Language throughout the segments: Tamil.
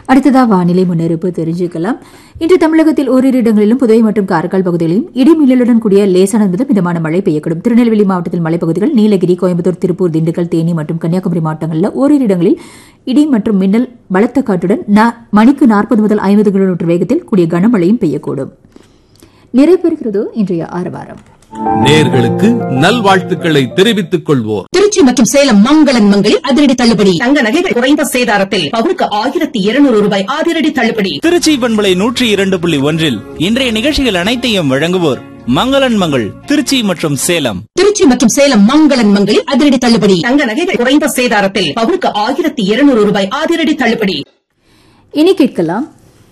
அடுத்ததா வானிலை முன்னறிப்பு தெரிஞ்சுக்கலாம் இன்று தமிழகத்தில் ஓரிரு இடங்களிலும் புதுவை மற்றும் காரைக்கால் பகுதிகளிலும் இடி மின்னலுடன் கூடிய லேசானது முதல் மிதமான மழை பெய்யக்கூடும் திருநெல்வேலி மாவட்டத்தில் மலைப்பகுதிகள் நீலகிரி கோயம்புத்தூர் திருப்பூர் திண்டுக்கல் தேனி மற்றும் கன்னியாகுமரி மாவட்டங்களில் ஓரிரு இடங்களில் இடி மற்றும் மின்னல் பலத்த காற்றுடன் நா- மணிக்கு நாற்பது முதல் ஐம்பது கிலோமீட்டர் வேகத்தில் கூடிய கனமழையும் பெய்யக்கூடும் நிறைவேறுகிறது இன்றைய ஆரவாரம் நேர்களுக்கு நல்வாழ்த்துக்களை தெரிவித்துக் கொள்வோர் திருச்சி மற்றும் சேலம் மங்களன் மங்களில் அதிரடி தள்ளுபடி தங்க நகைகள் குறைந்த சேதாரத்தில் பவுனுக்கு ஆயிரத்தி இருநூறு ரூபாய் அதிரடி தள்ளுபடி திருச்சி பண்பலை நூற்றி இரண்டு புள்ளி ஒன்றில் இன்றைய நிகழ்ச்சிகள் அனைத்தையும் வழங்குவோர் மங்களன் மங்கள் திருச்சி மற்றும் சேலம் திருச்சி மற்றும் சேலம் மங்களன் மங்களில் அதிரடி தள்ளுபடி தங்க நகைகள் குறைந்த சேதாரத்தில் பவுனுக்கு ஆயிரத்தி இருநூறு ரூபாய் அதிரடி தள்ளுபடி இனி கேட்கலாம்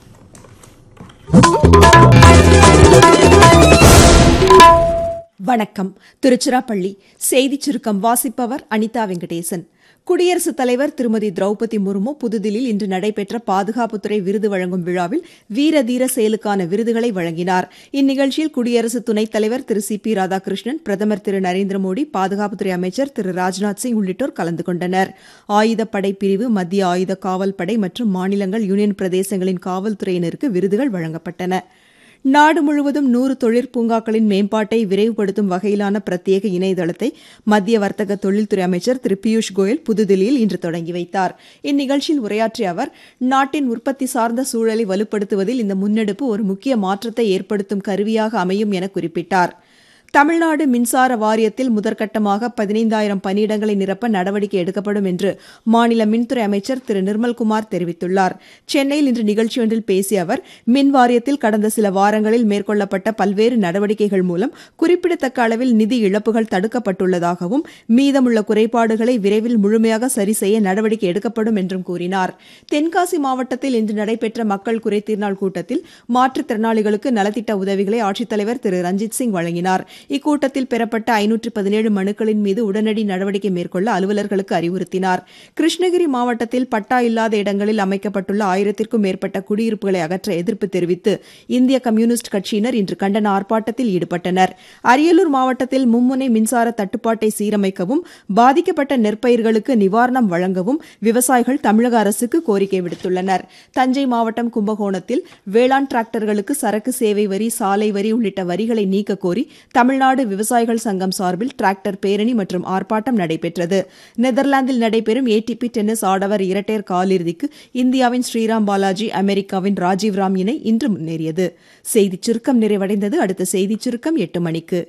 வணக்கம் திருச்சிராப்பள்ளி செய்திச் சுருக்கம் வாசிப்பவர் அனிதா வெங்கடேசன் குடியரசுத் தலைவர் திருமதி திரௌபதி முர்மு புதுதில்லியில் இன்று நடைபெற்ற பாதுகாப்புத்துறை விருது வழங்கும் விழாவில் வீர தீர செயலுக்கான விருதுகளை வழங்கினார் இந்நிகழ்ச்சியில் குடியரசு துணைத் தலைவர் திரு சி பி ராதாகிருஷ்ணன் பிரதமர் திரு நரேந்திர மோடி பாதுகாப்புத்துறை அமைச்சர் திரு ராஜ்நாத் சிங் உள்ளிட்டோர் கலந்து கொண்டனர் ஆயுதப்படை பிரிவு மத்திய ஆயுத காவல் படை மற்றும் மாநிலங்கள் யூனியன் பிரதேசங்களின் காவல்துறையினருக்கு விருதுகள் வழங்கப்பட்டன நாடு முழுவதும் நூறு தொழிற்பூங்காக்களின் மேம்பாட்டை விரைவுபடுத்தும் வகையிலான பிரத்யேக இணையதளத்தை மத்திய வர்த்தக தொழில்துறை அமைச்சர் திரு பியூஷ் கோயல் புதுதில்லியில் இன்று தொடங்கி வைத்தார் இந்நிகழ்ச்சியில் உரையாற்றிய அவர் நாட்டின் உற்பத்தி சார்ந்த சூழலை வலுப்படுத்துவதில் இந்த முன்னெடுப்பு ஒரு முக்கிய மாற்றத்தை ஏற்படுத்தும் கருவியாக அமையும் என குறிப்பிட்டார் தமிழ்நாடு மின்சார வாரியத்தில் முதற்கட்டமாக பதினைந்தாயிரம் பணியிடங்களை நிரப்ப நடவடிக்கை எடுக்கப்படும் என்று மாநில மின்துறை அமைச்சர் திரு நிர்மல்குமார் தெரிவித்துள்ளார் சென்னையில் இன்று நிகழ்ச்சியொன்றில் பேசிய அவர் மின் வாரியத்தில் கடந்த சில வாரங்களில் மேற்கொள்ளப்பட்ட பல்வேறு நடவடிக்கைகள் மூலம் குறிப்பிடத்தக்க அளவில் நிதி இழப்புகள் தடுக்கப்பட்டுள்ளதாகவும் மீதமுள்ள குறைபாடுகளை விரைவில் முழுமையாக சரி செய்ய நடவடிக்கை எடுக்கப்படும் என்றும் கூறினார் தென்காசி மாவட்டத்தில் இன்று நடைபெற்ற மக்கள் குறைதீர் நாள் கூட்டத்தில் மாற்றுத்திறனாளிகளுக்கு நலத்திட்ட உதவிகளை ஆட்சித்தலைவர் திரு ரஞ்சித் சிங் வழங்கினார் இக்கூட்டத்தில் பெறப்பட்ட ஐநூற்று பதினேழு மனுக்களின் மீது உடனடி நடவடிக்கை மேற்கொள்ள அலுவலர்களுக்கு அறிவுறுத்தினார் கிருஷ்ணகிரி மாவட்டத்தில் பட்டா இல்லாத இடங்களில் அமைக்கப்பட்டுள்ள ஆயிரத்திற்கும் மேற்பட்ட குடியிருப்புகளை அகற்ற எதிர்ப்பு தெரிவித்து இந்திய கம்யூனிஸ்ட் கட்சியினர் இன்று கண்டன ஆர்ப்பாட்டத்தில் ஈடுபட்டனர் அரியலூர் மாவட்டத்தில் மும்முனை மின்சார தட்டுப்பாட்டை சீரமைக்கவும் பாதிக்கப்பட்ட நெற்பயிர்களுக்கு நிவாரணம் வழங்கவும் விவசாயிகள் தமிழக அரசுக்கு கோரிக்கை விடுத்துள்ளனர் தஞ்சை மாவட்டம் கும்பகோணத்தில் வேளாண் டிராக்டர்களுக்கு சரக்கு சேவை வரி சாலை வரி உள்ளிட்ட வரிகளை நீக்க கோரி தமிழ்நாடு விவசாயிகள் சங்கம் சார்பில் டிராக்டர் பேரணி மற்றும் ஆர்ப்பாட்டம் நடைபெற்றது நெதர்லாந்தில் நடைபெறும் ஏடிபி டென்னிஸ் ஆடவர் இரட்டையர் காலிறுதிக்கு இந்தியாவின் ஸ்ரீராம் பாலாஜி அமெரிக்காவின் ராஜீவ் ராம் இணை இன்று முன்னேறியது செய்திச் சுருக்கம் நிறைவடைந்தது அடுத்த செய்திச் சுருக்கம் எட்டு மணிக்கு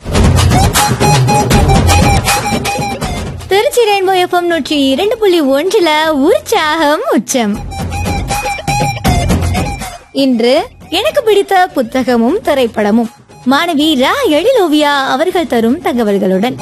திருச்சி ரெயின்போ எஃப்எம் நூற்றி இரண்டு புள்ளி ஒன்றுல உற்சாகம் உச்சம் இன்று எனக்கு பிடித்த புத்தகமும் திரைப்படமும் மாணவி ரா எழிலோவியா அவர்கள் தரும் தகவல்களுடன்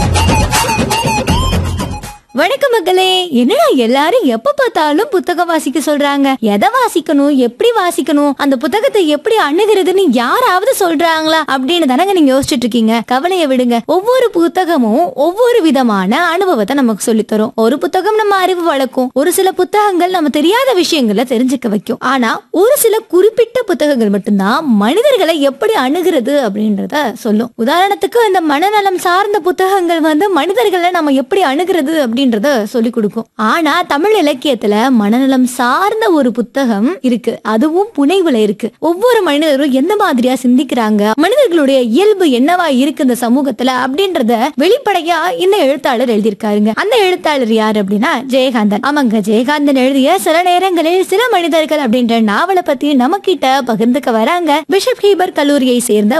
வணக்கம் மக்களே என்னடா எல்லாரும் எப்ப பார்த்தாலும் புத்தகம் வாசிக்க சொல்றாங்க எதை வாசிக்கணும் எப்படி வாசிக்கணும் அந்த புத்தகத்தை எப்படி அணுகிறதுன்னு யாராவது சொல்றாங்களா அப்படின்னு தானங்க நீங்க யோசிச்சுட்டு இருக்கீங்க கவலையை விடுங்க ஒவ்வொரு புத்தகமும் ஒவ்வொரு விதமான அனுபவத்தை நமக்கு சொல்லித் தரும் ஒரு புத்தகம் நம்ம அறிவு வளர்க்கும் ஒரு சில புத்தகங்கள் நம்ம தெரியாத விஷயங்களை தெரிஞ்சுக்க வைக்கும் ஆனா ஒரு சில குறிப்பிட்ட புத்தகங்கள் மட்டும்தான் மனிதர்களை எப்படி அணுகிறது அப்படின்றத சொல்லும் உதாரணத்துக்கு இந்த மனநலம் சார்ந்த புத்தகங்கள் வந்து மனிதர்களை நம்ம எப்படி அணுகிறது அப்படின்றத சொல்லி கொடுக்கும் ஆனா தமிழ் இலக்கியத்துல மனநலம் சார்ந்த ஒரு புத்தகம் இருக்கு அதுவும் புனைவுல இருக்கு ஒவ்வொரு மனிதரும் எந்த மாதிரியா சிந்திக்கிறாங்க மனிதர்களுடைய இயல்பு என்னவா இருக்கு இந்த சமூகத்துல அப்படின்றத வெளிப்படையா இந்த எழுத்தாளர் எழுதியிருக்காருங்க அந்த எழுத்தாளர் யார் அப்படின்னா ஜெயகாந்தன் ஆமாங்க ஜெயகாந்தன் எழுதிய சில நேரங்களில் சில மனிதர்கள் அப்படின்ற நாவலை பத்தி நம்ம கிட்ட பகிர்ந்துக்க வராங்க பிஷப் ஹீபர் கல்லூரியை சேர்ந்த